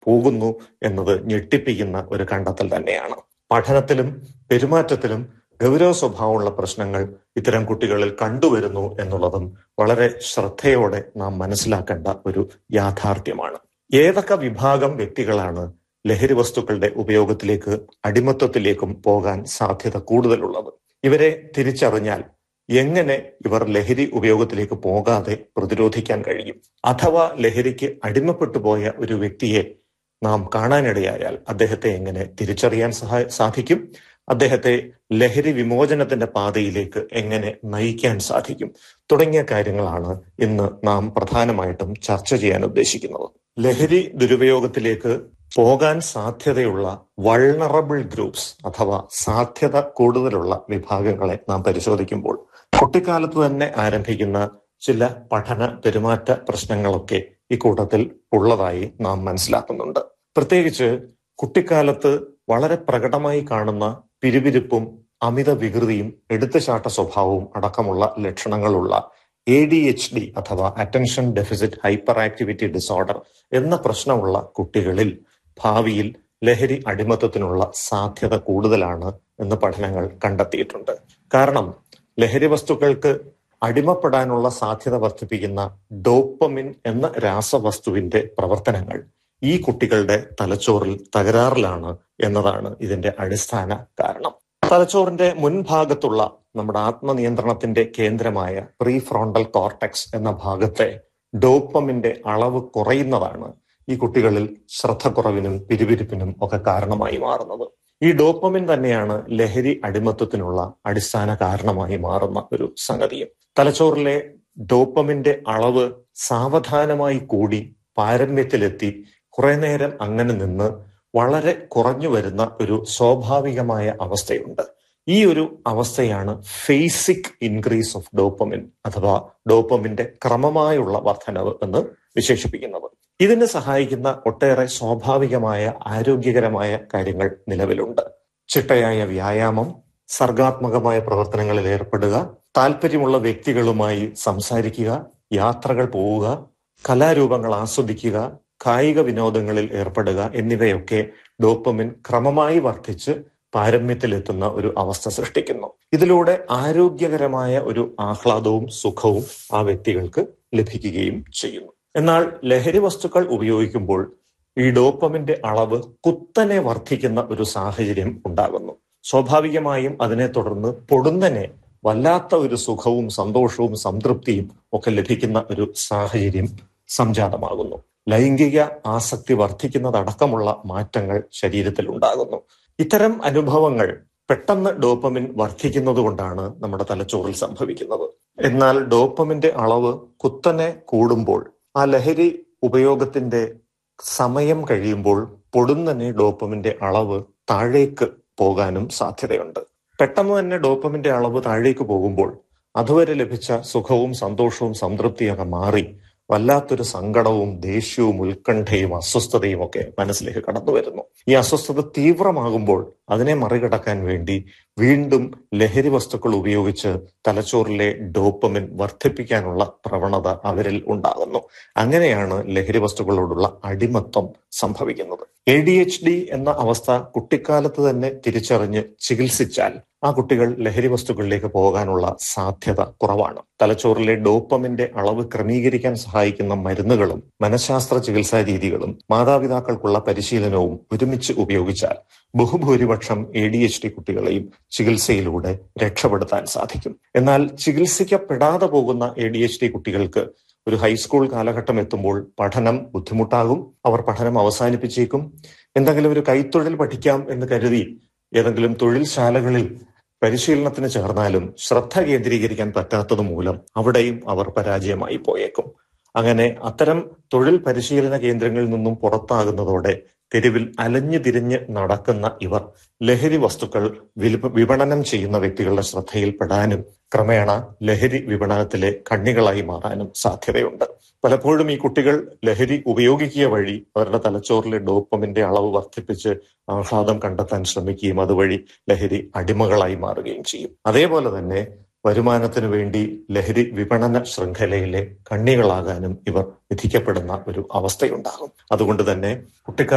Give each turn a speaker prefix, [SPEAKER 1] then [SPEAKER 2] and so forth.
[SPEAKER 1] പോകുന്നു എന്നത് ഞെട്ടിപ്പിക്കുന്ന ഒരു കണ്ടെത്തൽ തന്നെയാണ് പഠനത്തിലും പെരുമാറ്റത്തിലും ഗൗരവ സ്വഭാവമുള്ള പ്രശ്നങ്ങൾ ഇത്തരം കുട്ടികളിൽ കണ്ടുവരുന്നു എന്നുള്ളതും വളരെ ശ്രദ്ധയോടെ നാം മനസ്സിലാക്കേണ്ട ഒരു യാഥാർത്ഥ്യമാണ് ഏതൊക്കെ വിഭാഗം വ്യക്തികളാണ് ലഹരി വസ്തുക്കളുടെ ഉപയോഗത്തിലേക്ക് അടിമത്വത്തിലേക്കും പോകാൻ സാധ്യത കൂടുതലുള്ളത് ഇവരെ തിരിച്ചറിഞ്ഞാൽ എങ്ങനെ ഇവർ ലഹരി ഉപയോഗത്തിലേക്ക് പോകാതെ പ്രതിരോധിക്കാൻ കഴിയും അഥവാ ലഹരിക്ക് അടിമപ്പെട്ടു പോയ ഒരു വ്യക്തിയെ നാം കാണാനിടയായാൽ അദ്ദേഹത്തെ എങ്ങനെ തിരിച്ചറിയാൻ സഹായ സാധിക്കും അദ്ദേഹത്തെ ലഹരി വിമോചനത്തിന്റെ പാതയിലേക്ക് എങ്ങനെ നയിക്കാൻ സാധിക്കും തുടങ്ങിയ കാര്യങ്ങളാണ് ഇന്ന് നാം പ്രധാനമായിട്ടും ചർച്ച ചെയ്യാൻ ഉദ്ദേശിക്കുന്നത് ലഹരി ദുരുപയോഗത്തിലേക്ക് പോകാൻ സാധ്യതയുള്ള വൾണറബിൾ ഗ്രൂപ്സ് അഥവാ സാധ്യത കൂടുതലുള്ള വിഭാഗങ്ങളെ നാം പരിശോധിക്കുമ്പോൾ കുട്ടിക്കാലത്ത് തന്നെ ആരംഭിക്കുന്ന ചില പഠന പെരുമാറ്റ പ്രശ്നങ്ങളൊക്കെ ഈ കൂട്ടത്തിൽ ഉള്ളതായി നാം മനസ്സിലാക്കുന്നുണ്ട് പ്രത്യേകിച്ച് കുട്ടിക്കാലത്ത് വളരെ പ്രകടമായി കാണുന്ന പിരിപിരിപ്പും അമിത വികൃതിയും എടുത്തുചാട്ട സ്വഭാവവും അടക്കമുള്ള ലക്ഷണങ്ങളുള്ള എ ഡി എച്ച് ഡി അഥവാ attention deficit hyperactivity disorder എന്ന പ്രശ്നമുള്ള കുട്ടികളിൽ ഭാവിയിൽ ലഹരി അടിമത്തത്തിനുള്ള സാധ്യത കൂടുതലാണ് എന്ന് പഠനങ്ങൾ കണ്ടെത്തിയിട്ടുണ്ട് കാരണം ലഹരി വസ്തുക്കൾക്ക് അടിമപ്പെടാനുള്ള സാധ്യത വർദ്ധിപ്പിക്കുന്ന ഡോപ്പമിൻ എന്ന രാസവസ്തുവിന്റെ പ്രവർത്തനങ്ങൾ ഈ കുട്ടികളുടെ തലച്ചോറിൽ തകരാറിലാണ് എന്നതാണ് ഇതിന്റെ അടിസ്ഥാന കാരണം തലച്ചോറിന്റെ മുൻഭാഗത്തുള്ള നമ്മുടെ ആത്മനിയന്ത്രണത്തിന്റെ കേന്ദ്രമായ പ്രീ ഫ്രോണ്ടൽ കോർട്ടെക്സ് എന്ന ഭാഗത്തെ ഡോപ്പമിന്റെ അളവ് കുറയുന്നതാണ് ഈ കുട്ടികളിൽ ശ്രദ്ധക്കുറവിനും പിരിപിരിപ്പിനും ഒക്കെ കാരണമായി മാറുന്നത് ഈ ഡോപ്പമിൻ തന്നെയാണ് ലഹരി അടിമത്വത്തിനുള്ള അടിസ്ഥാന കാരണമായി മാറുന്ന ഒരു സംഗതിയും തലച്ചോറിലെ ഡോപ്പമിന്റെ അളവ് സാവധാനമായി കൂടി പാരമ്യത്തിലെത്തി കുറെ നേരം അങ്ങനെ നിന്ന് വളരെ കുറഞ്ഞു വരുന്ന ഒരു സ്വാഭാവികമായ അവസ്ഥയുണ്ട് ഈ ഒരു അവസ്ഥയാണ് ഫേസിക് ഇൻക്രീസ് ഓഫ് ഡോപ്പമിൻ അഥവാ ഡോപ്പമിന്റെ ക്രമമായുള്ള വർധനവ് എന്ന് വിശേഷിപ്പിക്കുന്നത് ഇതിന് സഹായിക്കുന്ന ഒട്ടേറെ സ്വാഭാവികമായ ആരോഗ്യകരമായ കാര്യങ്ങൾ നിലവിലുണ്ട് ചിട്ടയായ വ്യായാമം സർഗാത്മകമായ പ്രവർത്തനങ്ങളിൽ ഏർപ്പെടുക താല്പര്യമുള്ള വ്യക്തികളുമായി സംസാരിക്കുക യാത്രകൾ പോവുക കലാരൂപങ്ങൾ ആസ്വദിക്കുക കായിക വിനോദങ്ങളിൽ ഏർപ്പെടുക എന്നിവയൊക്കെ ഡോപ്പമിൻ ക്രമമായി വർദ്ധിച്ച് പാരമ്യത്തിലെത്തുന്ന ഒരു അവസ്ഥ സൃഷ്ടിക്കുന്നു ഇതിലൂടെ ആരോഗ്യകരമായ ഒരു ആഹ്ലാദവും സുഖവും ആ വ്യക്തികൾക്ക് ലഭിക്കുകയും ചെയ്യുന്നു എന്നാൽ ലഹരി വസ്തുക്കൾ ഉപയോഗിക്കുമ്പോൾ ഈ ഡോപ്പമിന്റെ അളവ് കുത്തനെ വർദ്ധിക്കുന്ന ഒരു സാഹചര്യം ഉണ്ടാകുന്നു സ്വാഭാവികമായും അതിനെ തുടർന്ന് പൊടുന്നനെ വല്ലാത്ത ഒരു സുഖവും സന്തോഷവും സംതൃപ്തിയും ഒക്കെ ലഭിക്കുന്ന ഒരു സാഹചര്യം സംജാതമാകുന്നു ലൈംഗിക ആസക്തി വർദ്ധിക്കുന്നതടക്കമുള്ള മാറ്റങ്ങൾ ശരീരത്തിൽ ഉണ്ടാകുന്നു ഇത്തരം അനുഭവങ്ങൾ പെട്ടെന്ന് ഡോപ്പമിൻ വർദ്ധിക്കുന്നത് കൊണ്ടാണ് നമ്മുടെ തലച്ചോറിൽ സംഭവിക്കുന്നത് എന്നാൽ ഡോപ്പമിന്റെ അളവ് കുത്തനെ കൂടുമ്പോൾ ആ ലഹരി ഉപയോഗത്തിന്റെ സമയം കഴിയുമ്പോൾ പൊടുന്നനെ ഡോപ്പമിന്റെ അളവ് താഴേക്ക് പോകാനും സാധ്യതയുണ്ട് പെട്ടെന്ന് തന്നെ ഡോപ്പമിന്റെ അളവ് താഴേക്ക് പോകുമ്പോൾ അതുവരെ ലഭിച്ച സുഖവും സന്തോഷവും സംതൃപ്തിയൊക്കെ മാറി വല്ലാത്തൊരു സങ്കടവും ദേഷ്യവും ഉത്കണ്ഠയും അസ്വസ്ഥതയും ഒക്കെ മനസ്സിലേക്ക് കടന്നു വരുന്നു ഈ അസ്വസ്ഥത തീവ്രമാകുമ്പോൾ അതിനെ മറികടക്കാൻ വേണ്ടി വീണ്ടും ലഹരി വസ്തുക്കൾ ഉപയോഗിച്ച് തലച്ചോറിലെ ഡോപ്പമിൻ വർദ്ധിപ്പിക്കാനുള്ള പ്രവണത അവരിൽ ഉണ്ടാകുന്നു അങ്ങനെയാണ് ലഹരി വസ്തുക്കളോടുള്ള അടിമത്വം സംഭവിക്കുന്നത് എ ഡി എച്ച് ഡി എന്ന അവസ്ഥ കുട്ടിക്കാലത്ത് തന്നെ തിരിച്ചറിഞ്ഞ് ചികിത്സിച്ചാൽ ആ കുട്ടികൾ ലഹരി വസ്തുക്കളിലേക്ക് പോകാനുള്ള സാധ്യത കുറവാണ് തലച്ചോറിലെ ഡോപ്പമിന്റെ അളവ് ക്രമീകരിക്കാൻ സഹായിക്കുന്ന മരുന്നുകളും മനഃശാസ്ത്ര ചികിത്സാ രീതികളും മാതാപിതാക്കൾക്കുള്ള പരിശീലനവും ഒരുമിച്ച് ഉപയോഗിച്ചാൽ ബഹുഭൂരിപക്ഷം എ ഡി എച്ച് ഡി കുട്ടികളെയും ചികിത്സയിലൂടെ രക്ഷപ്പെടുത്താൻ സാധിക്കും എന്നാൽ ചികിത്സിക്കപ്പെടാതെ പോകുന്ന എ ഡി എച്ച് ഡി കുട്ടികൾക്ക് ഒരു ഹൈസ്കൂൾ കാലഘട്ടം എത്തുമ്പോൾ പഠനം ബുദ്ധിമുട്ടാകും അവർ പഠനം അവസാനിപ്പിച്ചേക്കും എന്തെങ്കിലും ഒരു കൈത്തൊഴിൽ പഠിക്കാം എന്ന് കരുതി ഏതെങ്കിലും തൊഴിൽ ശാലകളിൽ പരിശീലനത്തിന് ചേർന്നാലും ശ്രദ്ധ കേന്ദ്രീകരിക്കാൻ പറ്റാത്തത് മൂലം അവിടെയും അവർ പരാജയമായി പോയേക്കും അങ്ങനെ അത്തരം തൊഴിൽ പരിശീലന കേന്ദ്രങ്ങളിൽ നിന്നും പുറത്താകുന്നതോടെ തെരുവിൽ അലഞ്ഞു തിരിഞ്ഞ് നടക്കുന്ന ഇവർ ലഹരി വസ്തുക്കൾ വിപണനം ചെയ്യുന്ന വ്യക്തികളുടെ ശ്രദ്ധയിൽപ്പെടാനും ക്രമേണ ലഹരി വിപണനത്തിലെ കണ്ണികളായി മാറാനും സാധ്യതയുണ്ട് പലപ്പോഴും ഈ കുട്ടികൾ ലഹരി ഉപയോഗിക്കുക വഴി അവരുടെ തലച്ചോറിലെ ഡോപ്പമിന്റെ അളവ് വർദ്ധിപ്പിച്ച് ആഹ്ലാദം കണ്ടെത്താൻ ശ്രമിക്കുകയും അതുവഴി ലഹരി അടിമകളായി മാറുകയും ചെയ്യും അതേപോലെ തന്നെ വരുമാനത്തിനു വേണ്ടി ലഹരി വിപണന ശൃംഖലയിലെ കണ്ണികളാകാനും ഇവർ വിധിക്കപ്പെടുന്ന ഒരു അവസ്ഥയുണ്ടാകും അതുകൊണ്ട് തന്നെ കുട്ടിക്കാല